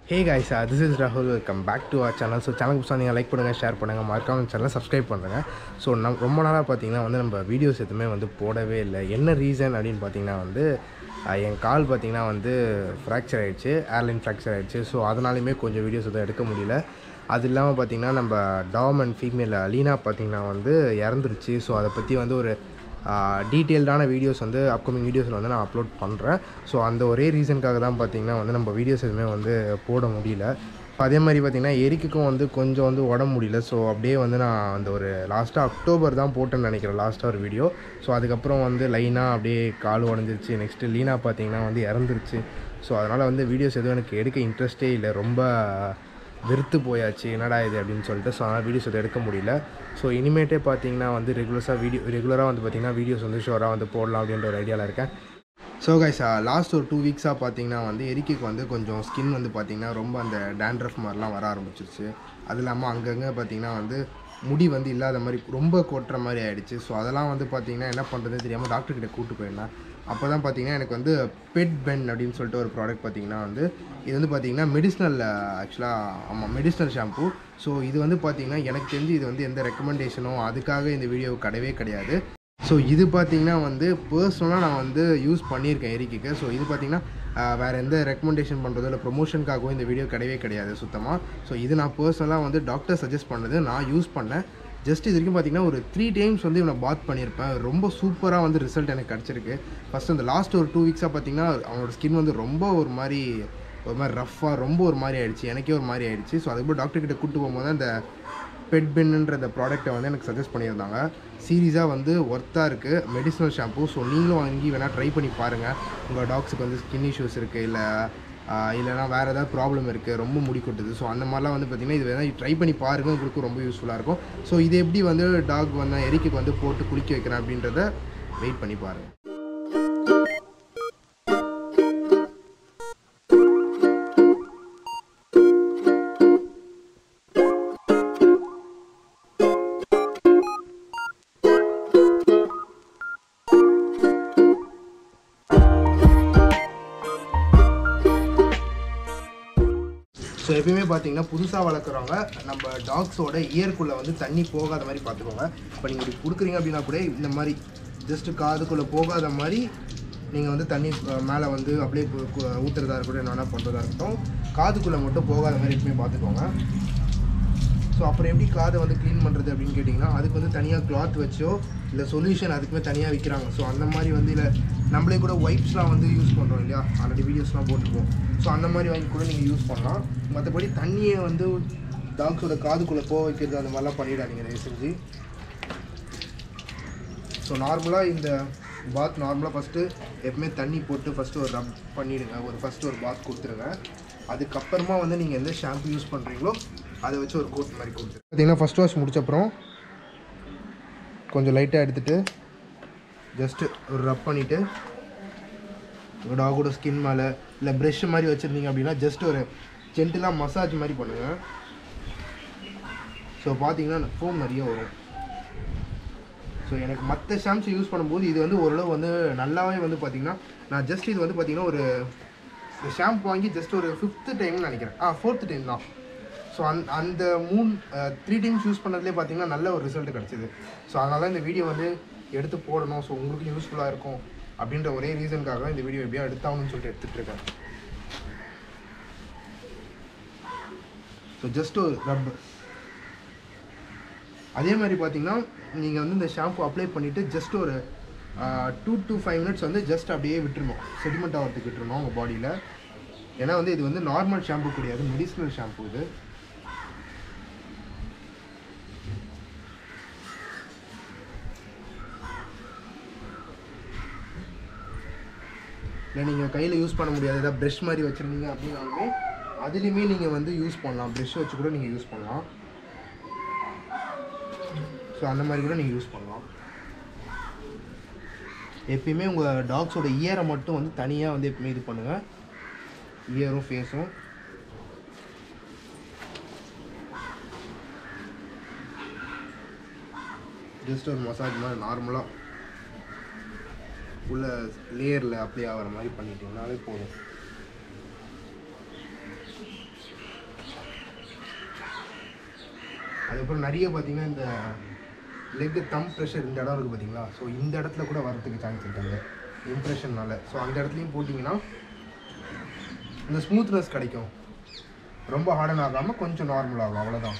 hey guys uh, this is ராகுல் welcome back to our channel so channel புதுசாக நீங்கள் like பண்ணுங்கள் share பண்ணுங்கள் மறக்காம சேனலை சப்ஸ்கிரைப் பண்ணுறேங்க ஸோ நம் ரொம்ப நாளாக பார்த்தீங்கன்னா வந்து நம்ம வீடியோஸ் எதுவுமே வந்து போடவே இல்லை என்ன ரீசன் அப்படின்னு பார்த்தீங்கன்னா வந்து uh, என் கால் பார்த்தீங்கன்னா வந்து ஃப்ராக்சர் ஆயிடுச்சு ஏர்லைன் ஃப்ராக்சர் ஆயிடுச்சு ஸோ அதனாலையுமே கொஞ்சம் வீடியோஸ் எதுவும் எடுக்க முடியல அது இல்லாமல் பார்த்தீங்கன்னா நம்ம டாம் அண்ட் ஃபீமேல் அலீனா பார்த்தீங்கன்னா வந்து இறந்துருச்சு ஸோ அதை பற்றி வந்து ஒரு டீட்டெயில்டான வீடியோஸ் வந்து அப்கமிங் வீடியோஸில் வந்து நான் அப்லோட் பண்ணுறேன் ஸோ அந்த ஒரே ரீசனுக்காக தான் பார்த்தீங்கன்னா வந்து நம்ம வீடியோஸ் எதுவுமே வந்து போட முடியல அதே மாதிரி பார்த்திங்கன்னா எரிக்குக்கும் வந்து கொஞ்சம் வந்து உடம்பு முடியல ஸோ அப்படியே வந்து நான் அந்த ஒரு லாஸ்ட்டாக அக்டோபர் தான் போட்டேன்னு நினைக்கிறேன் லாஸ்ட்டாக ஒரு வீடியோ ஸோ அதுக்கப்புறம் வந்து லைனாக அப்படியே கால் உடஞ்சிருச்சு நெக்ஸ்ட்டு லீனா பார்த்தீங்கன்னா வந்து இறந்துருச்சு ஸோ அதனால் வந்து வீடியோஸ் எதுவும் எனக்கு எடுக்க இன்ட்ரெஸ்ட்டே இல்லை ரொம்ப வெறுத்து போயாச்சு என்னடா இது அப்படின்னு சொல்லிட்டு ஸோ அதனால் வீடியோஸ் எதுவும் எடுக்க முடியல ஸோ இனிமேட்டே பார்த்தீங்கன்னா வந்து ரெகுலர்ஸாக வீடியோ ரெகுலராக வந்து பார்த்தீங்கன்னா வீடியோஸ் வந்து ஷோராக வந்து போடலாம் அப்படின்ற ஒரு ஐடியாவில் இருக்கேன் ஸோ கைஸ் லாஸ்ட் ஒரு டூ வீக்ஸாக பார்த்தீங்கன்னா வந்து எரிக்கைக்கு வந்து கொஞ்சம் ஸ்கின் வந்து பார்த்தீங்கன்னா ரொம்ப அந்த டேண்ட்ரஃப் மாதிரிலாம் வர ஆரம்பிச்சிருச்சு அது இல்லாமல் அங்கங்கே பார்த்தீங்கன்னா வந்து முடி வந்து இல்லாத மாதிரி ரொம்ப கொட்டுற மாதிரி ஆயிடுச்சு ஸோ அதெல்லாம் வந்து பார்த்தீங்கன்னா என்ன பண்ணுறதுன்னு தெரியாமல் டாக்டர் கிட்ட கூப்பிட்டு போயிருந்தேன் அப்போ தான் பார்த்தீங்கன்னா எனக்கு வந்து பெட் பென் அப்படின்னு சொல்லிட்டு ஒரு ப்ராடக்ட் பார்த்தீங்கன்னா வந்து இது வந்து பார்த்தீங்கன்னா மெடிஷ்னல் ஆக்சுவலாக ஆமாம் மெடிஷ்னல் ஷாம்பு ஸோ இது வந்து பார்த்தீங்கன்னா எனக்கு தெரிஞ்சு இது வந்து எந்த ரெக்கமெண்டேஷனோ அதுக்காக இந்த வீடியோ கிடையவே கிடையாது ஸோ இது பார்த்தீங்கன்னா வந்து பர்சனலாக நான் வந்து யூஸ் பண்ணியிருக்கேன் எரிக்கிக்கு ஸோ இது பார்த்தீங்கன்னா ஆஹ், வேறு எந்த ரெக்கமெண்டேஷன் பண்ணுறதோ இல்லை ப்ரொமோஷனுக்காகவும் இந்த வீடியோ கிடையவே கிடையாது சுத்தமாக ஸோ இது நான் பர்சனலாக வந்து டாக்டர் சஜஸ்ட் பண்ணது நான் யூஸ் பண்ணேன் ஜஸ்ட் இது வரைக்கும் பார்த்தீங்கன்னா ஒரு த்ரீ டைம்ஸ் வந்து இவனை பாத் பண்ணியிருப்பேன் ரொம்ப சூப்பராக வந்து ரிசல்ட் எனக்கு கிடச்சிருக்கு ஃபஸ்ட் அந்த லாஸ்ட் ஒரு டூ வீக்ஸாக பார்த்தீங்கன்னா அவனோட ஸ்கின் வந்து ரொம்ப ஒரு மாதிரி ஒரு மாதிரி ரஃப்பாக ரொம்ப ஒரு மாதிரி ஆயிடுச்சு எனக்கே ஒரு மாதிரி ஆயிடுச்சு ஸோ அதுக்கப்புறம் டாக்டர் கிட்ட கூட்டு போகும்போது அந்த பெட் பென்னுன்ற அந்த ப்ராடக்ட்டை வந்து எனக்கு சஜஸ்ட் பண்ணியிருந்தாங்க சீரியஸாக வந்து ஒர்த்தாக இருக்குது மெடிசனல் ஷாம்பு ஸோ நீங்களும் வாங்கி வேணால் ட்ரை பண்ணி பாருங்கள் உங்கள் டாக்ஸுக்கு வந்து ஸ்கின் இஷ்யூஸ் இருக்குது இல்லை இல்லைனா வேறு ஏதாவது ப்ராப்ளம் இருக்குது ரொம்ப முடி கொட்டுது ஸோ அந்த மாதிரிலாம் வந்து பார்த்திங்கன்னா இது வேணால் ட்ரை பண்ணி பாருங்கள் உங்களுக்கு ரொம்ப யூஸ்ஃபுல்லாக இருக்கும் ஸோ இது எப்படி வந்து டாக் வந்து எரிக்கு வந்து போட்டு குளிக்க வைக்கிறேன் அப்படின்றத வெயிட் பண்ணி பாருங்கள் ஸோ எப்பயுமே பார்த்தீங்கன்னா புதுசாக வளர்க்குறவங்க நம்ம டாக்ஸோட இயர்க்குள்ளே வந்து தண்ணி போகாத மாதிரி பார்த்துக்கோங்க இப்போ நீங்கள் இப்படி கொடுக்குறீங்க அப்படின்னா கூட இந்த மாதிரி ஜஸ்ட்டு காதுக்குள்ளே போகாத மாதிரி நீங்கள் வந்து தண்ணி மேலே வந்து அப்படியே கு- கு- ஊத்துறதா இருக்கட்டும் என்ன பண்ணுறதா இருக்கட்டும் காதுக்குள்ளே மட்டும் போகாத மாதிரி எப்பயுமே பார்த்துக்கோங்க ஸோ அப்புறம் எப்படி காதை வந்து க்ளீன் பண்ணுறது அப்படின்னு கேட்டிங்கன்னா அதுக்கு வந்து தனியாக கிளாத் வச்சோ இல்லை சொல்யூஷன் அதுக்குமே தனியாக விற்கிறாங்க ஸோ அந்த மாதிரி வந்து இல்லை நம்மளே கூட ஒய்ப்ஸ்லாம் வந்து யூஸ் பண்ணுறோம் இல்லையா ஆல்ரெடி வீடியோஸ்லாம் போட்டிருப்போம் ஸோ அந்த மாதிரி வாங்கி கூட நீங்கள் யூஸ் பண்ணலாம் மற்றபடி தண்ணியை வந்து டாக்ஸோட காதுக்குள்ளே போக வைக்கிறது அந்த மாதிரிலாம் பண்ணிடாதீங்க தயவு செஞ்சு ஸோ நார்மலாக இந்த பாத் நார்மலாக ஃபஸ்ட்டு எப்பவுமே தண்ணி போட்டு ஃபஸ்ட்டு ஒரு ரப் பண்ணிவிடுங்க ஒரு ஃபஸ்ட்டு ஒரு பாத் கொடுத்துருங்க அதுக்கப்புறமா வந்து நீங்கள் எந்த ஷாம்பு யூஸ் பண்ணுறீங்களோ அதை வச்சு ஒரு கோட் மாதிரி கொடுத்துருங்க பார்த்தீங்கன்னா ஃபஸ்ட் வாஷ் முடிச்சப்புறம் கொஞ்சம் லைட்டாக எடுத்துகிட்டு ஜஸ்ட்டு ஒரு ரப் பண்ணிவிட்டு உங்கள் டாகோட ஸ்கின் மேலே இல்லை ப்ரெஷ் மாதிரி வச்சுருந்தீங்க அப்படின்னா ஜஸ்ட் ஒரு ஜென்டிலாக மசாஜ் மாதிரி பண்ணுங்கள் ஸோ பார்த்தீங்கன்னா ஃபோம் நிறைய வரும் ஸோ எனக்கு மற்ற ஷாம்ப்ஸ் யூஸ் பண்ணும்போது இது வந்து ஓரளவு வந்து நல்லாவே வந்து பார்த்தீங்கன்னா நான் ஜஸ்ட் இது வந்து பார்த்தீங்கன்னா ஒரு ஷாம்பு வாங்கி ஜஸ்ட் ஒரு ஃபிஃப்த்து டைம்னு நினைக்கிறேன் ஆ ஃபோர்த்து டைம் தான் ஸோ அந் அந்த மூணு த்ரீ டைம்ஸ் யூஸ் பண்ணதுலேயே பார்த்தீங்கன்னா நல்ல ஒரு ரிசல்ட் கிடச்சிது ஸோ அதனால தான் இந்த வீடியோ வந்து எடுத்து போடணும் ஸோ உங்களுக்கு யூஸ்ஃபுல்லாக இருக்கும் அப்படின்ற ஒரே ரீசனுக்காக இந்த வீடியோ எப்படியா எடுத்தாகணும்னு சொல்லிட்டு எடுத்துகிட்டு இருக்கேன் ஸோ ஜஸ்ட் ஒரு ரப் அதே மாதிரி பார்த்தீங்கன்னா நீங்கள் வந்து இந்த ஷாம்பு அப்ளை பண்ணிவிட்டு ஜஸ்ட் ஒரு டூ to ஃபைவ் மினிட்ஸ் வந்து ஜஸ்ட் அப்படியே விட்டுருணும் செடிமெண்ட் ஆகிறதுக்கு விட்டுருணும் உங்கள் பாடியில் ஏன்னா வந்து இது வந்து நார்மல் ஷாம்பு கிடையாது மெடிசினல் ஷாம்பு இது இல்லை நீங்கள் கையில் யூஸ் பண்ண முடியாது ஏதாவது ப்ரெஷ் மாதிரி வச்சுருந்தீங்க அப்படின்னாலுமே அதுலேயுமே நீங்கள் வந்து யூஸ் பண்ணலாம் ப்ரெஷ் வச்சு கூட நீங்கள் யூஸ் பண்ணலாம் ஸோ அந்த மாதிரி கூட நீங்கள் யூஸ் பண்ணலாம் எப்பயுமே உங்கள் டாக்ஸோட இயரை மட்டும் வந்து தனியாக வந்து எப்பயுமே இது பண்ணுங்கள் இயரும் ஃபேஸும் ஜஸ்ட் ஒரு மசாஜ் மாதிரி நார்மலாக உள்ள லேயரில் அப்ளை ஆகிற மாதிரி பண்ணிட்டீங்கனாலே போதும் அதுக்கப்புறம் நிறைய பார்த்தீங்கன்னா இந்த லெக்கு தம் ப்ரெஷர் இந்த இடம் இருக்குது பார்த்தீங்களா ஸோ இந்த இடத்துல கூட வரதுக்கு சான்ஸ் இருக்காங்க இம்ப்ரெஷன்னால ஸோ அந்த இடத்துலையும் போட்டிங்கன்னா இந்த ஸ்மூத்னஸ் கிடைக்கும் ரொம்ப ஹார்டன் ஆகாமல் கொஞ்சம் நார்மல் ஆகும் அவ்வளோதான்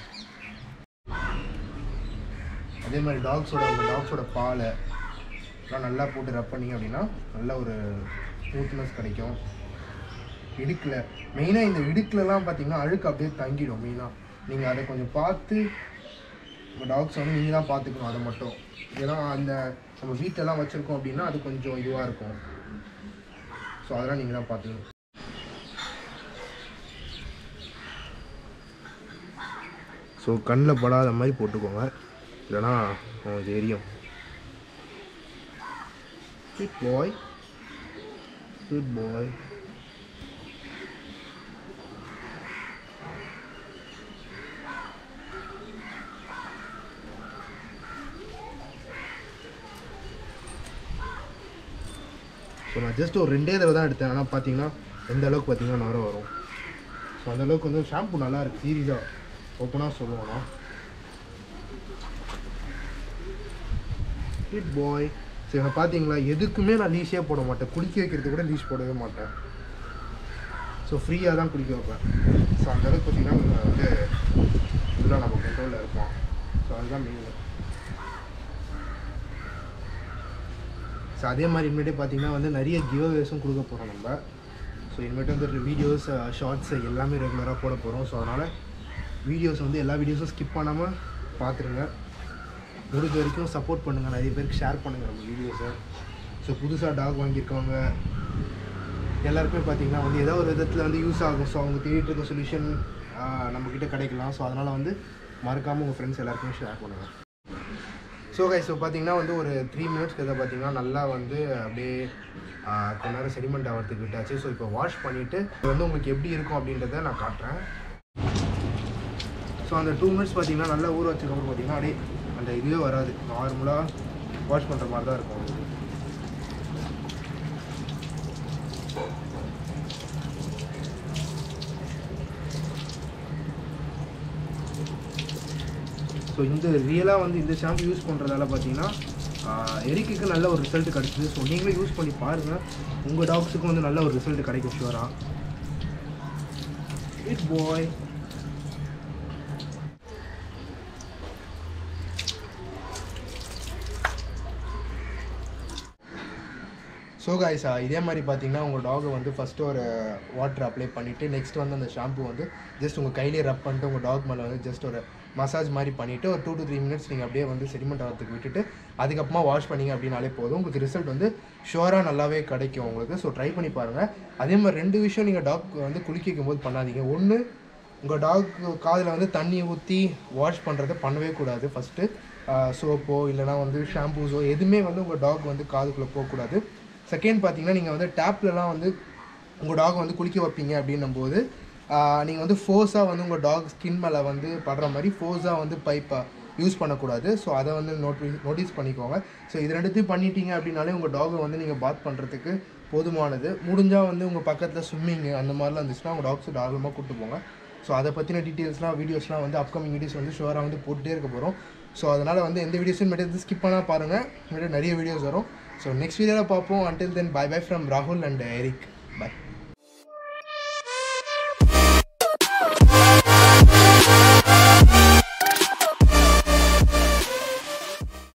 அதே மாதிரி டாக்ஸோட உங்கள் டாக்ஸோட பாலை எல்லாம் நல்லா போட்டு ரப் பண்ணீங்க அப்படின்னா நல்ல ஒரு ஸ்மூத்னஸ் கிடைக்கும் இடுக்கில் மெயினாக இந்த இடுக்குலலாம் பார்த்தீங்கன்னா அழுக்கு அப்படியே தங்கிடும் மெயினாக நீங்கள் அதை கொஞ்சம் பார்த்து உங்கள் டாக்ஸ் வந்து நீங்கள் தான் பார்த்துக்கணும் அதை மட்டும் ஏன்னா அந்த நம்ம வீட்டிலலாம் வச்சுருக்கோம் அப்படின்னா அது கொஞ்சம் இதுவாக இருக்கும் ஸோ அதெல்லாம் நீங்கள் தான் பார்த்துக்கணும் ஸோ கண்ணில் படாத மாதிரி போட்டுக்கோங்க இல்லைன்னா உங்களுக்கு எரியும் good bye good bye so நான் ஜஸ்ட் ஒரு ரெண்டே தடவை தான் எடுத்தேன் ஆனால் பார்த்தீங்கன்னா எந்த அளவுக்கு பார்த்தீங்கன்னா நுர வரும் ஸோ அந்த அளவுக்கு வந்து ஷாம்பு நல்லா இருக்கு சீரியஸாக ஓப்பனாக சொல்லுவோம்னா குட் பாய் சரி நான் பார்த்தீங்களா எதுக்குமே நான் லீஷே போட மாட்டேன் குளிக்க வைக்கிறது கூட லீஷ் போடவே மாட்டேன் ஸோ ஃப்ரீயாக தான் குளிக்க வைப்பேன் ஸோ அந்த அளவுக்கு பார்த்தீங்கன்னா நம்ம வந்து ஃபுல்லாக நம்ம கண்ட்ரோலில் இருப்போம் ஸோ அதுதான் மெயின் ஸோ அதே மாதிரி இனிமேட்டே பார்த்தீங்கன்னா வந்து நிறைய கிவ்அவேஸும் கொடுக்க போகிறோம் நம்ம ஸோ இனிமேட்டு வந்து வீடியோஸ் ஷார்ட்ஸ் எல்லாமே ரெகுலராக போட போகிறோம் ஸோ அதனால் வீடியோஸ் வந்து எல்லா வீடியோஸும் ஸ்கிப் பண்ணாமல் பார்த்துருங்க முடிஞ்ச வரைக்கும் சப்போர்ட் பண்ணுங்கள் நிறைய பேருக்கு ஷேர் பண்ணுங்கள் நம்ம வீடியோஸை ஸோ புதுசாக டாக் வாங்கியிருக்கவங்க எல்லாருக்குமே பார்த்தீங்கன்னா வந்து ஏதோ ஒரு விதத்தில் வந்து யூஸ் ஆகும் ஸோ அவங்க தேடிட்டு இருக்க சொல்யூஷன் நம்மக்கிட்ட கிடைக்கலாம் ஸோ அதனால் வந்து மறக்காமல் உங்கள் ஃப்ரெண்ட்ஸ் எல்லாருக்குமே ஷேர் பண்ணுங்கள் ஸோ கை ஸோ பார்த்தீங்கன்னா வந்து ஒரு த்ரீ மினிட்ஸ்க்கு இதை பார்த்தீங்கன்னா நல்லா வந்து அப்படியே ஆஹ், கொஞ்ச நேரம் செடிமெண்ட் ஆகிறதுக்கு விட்டாச்சு ஸோ இப்போ வாஷ் பண்ணிவிட்டு இது வந்து உங்களுக்கு எப்படி இருக்கும் அப்படின்றத நான் காட்டுறேன் ஸோ அந்த டூ மினிட்ஸ் பார்த்தீங்கன்னா நல்லா ஊற வச்சதுக்கப்புறம் பார்த்தீங்கன்னா அப்படியே அந்த இதுவே வராது நார்மலாக வாஷ் பண்ணுற மாதிரி தான் இருக்கும் உங்களுக்கு ஸோ இந்த ரியலாக வந்து இந்த ஷாம்பு யூஸ் பண்ணுறதால பார்த்தீங்கன்னா எரிக்குக்கு நல்ல ஒரு ரிசல்ட் கிடைச்சிது ஸோ நீங்களும் யூஸ் பண்ணி பாருங்கள் உங்கள் டாக்ஸுக்கும் வந்து நல்ல ஒரு ரிசல்ட் கிடைக்கும் ஷுவராக இட் பாய் ஸோ காய்ஸா இதே மாதிரி பார்த்தீங்கன்னா உங்கள் டாகை வந்து ஃபஸ்ட்டு ஒரு வாட்டர் அப்ளை பண்ணிவிட்டு நெக்ஸ்ட் வந்து அந்த ஷாம்பு வந்து ஜஸ்ட் உங்கள் கையிலே ரப் பண்ணிட்டு உங்கள் டாக் மேலே வந்து ஜஸ்ட் ஒரு மசாஜ் மாதிரி பண்ணிவிட்டு ஒரு டூ டு த்ரீ மினிட்ஸ் நீங்கள் அப்படியே வந்து செடிமெண்ட் ஆகிறதுக்கு விட்டுட்டு அதுக்கப்புறமா வாஷ் பண்ணீங்க அப்படின்னாலே போதும் உங்களுக்கு ரிசல்ட் வந்து ஷுவராக நல்லாவே கிடைக்கும் உங்களுக்கு ஸோ ட்ரை பண்ணி பாருங்கள் அதே மாதிரி ரெண்டு விஷயம் நீங்கள் டாக் வந்து குளிக்க வைக்கும் போது பண்ணாதீங்க ஒன்று உங்கள் டாக் காதில் வந்து தண்ணி ஊற்றி வாஷ் பண்ணுறதை பண்ணவே கூடாது ஃபஸ்ட்டு சோப்போ இல்லைனா வந்து ஷாம்பூஸோ எதுவுமே வந்து உங்கள் டாக் வந்து காதுக்குள்ளே போகக்கூடாது செகண்ட் பார்த்தீங்கன்னா நீங்கள் வந்து டேப்லலாம் வந்து உங்கள் டாக் வந்து குளிக்க வைப்பீங்க அப்படின்னும் போது நீங்கள் வந்து ஃபோர்ஸாக வந்து உங்கள் டாக் ஸ்கின் மேலே வந்து படுற மாதிரி ஃபோர்ஸாக வந்து பைப்பை யூஸ் பண்ணக்கூடாது ஸோ அதை வந்து நோட்டி நோட்டீஸ் பண்ணிக்கோங்க ஸோ இது ரெண்டுத்தையும் பண்ணிட்டீங்க அப்படின்னாலே உங்கள் டாகை வந்து நீங்கள் பாத் பண்ணுறதுக்கு போதுமானது முடிஞ்சால் வந்து உங்கள் பக்கத்தில் ஸ்விம்மிங்கு அந்த மாதிரிலாம் இருந்துச்சுன்னா உங்கள் டாக்ஸ் தாராளமாக கூப்பிட்டு போங்க ஸோ அதை பற்றின டீட்டெயில்ஸ்லாம் வீடியோஸ்லாம் வந்து அப்கமிங் வீடியோஸ் வந்து ஷுவராக வந்து போட்டுட்டே இருக்க போகிறோம் ஸோ அதனால் வந்து எந்த வீடியோஸும் மட்டும் ஸ்கிப் பண்ணால் பாருங்கள் இனிமேட்டு நிறைய வீடியோஸ் வரும் ஸோ நெக்ஸ்ட் வீடியோவில் பார்ப்போம் until then bye bye from ராகுல் அண்ட் எரிக் பை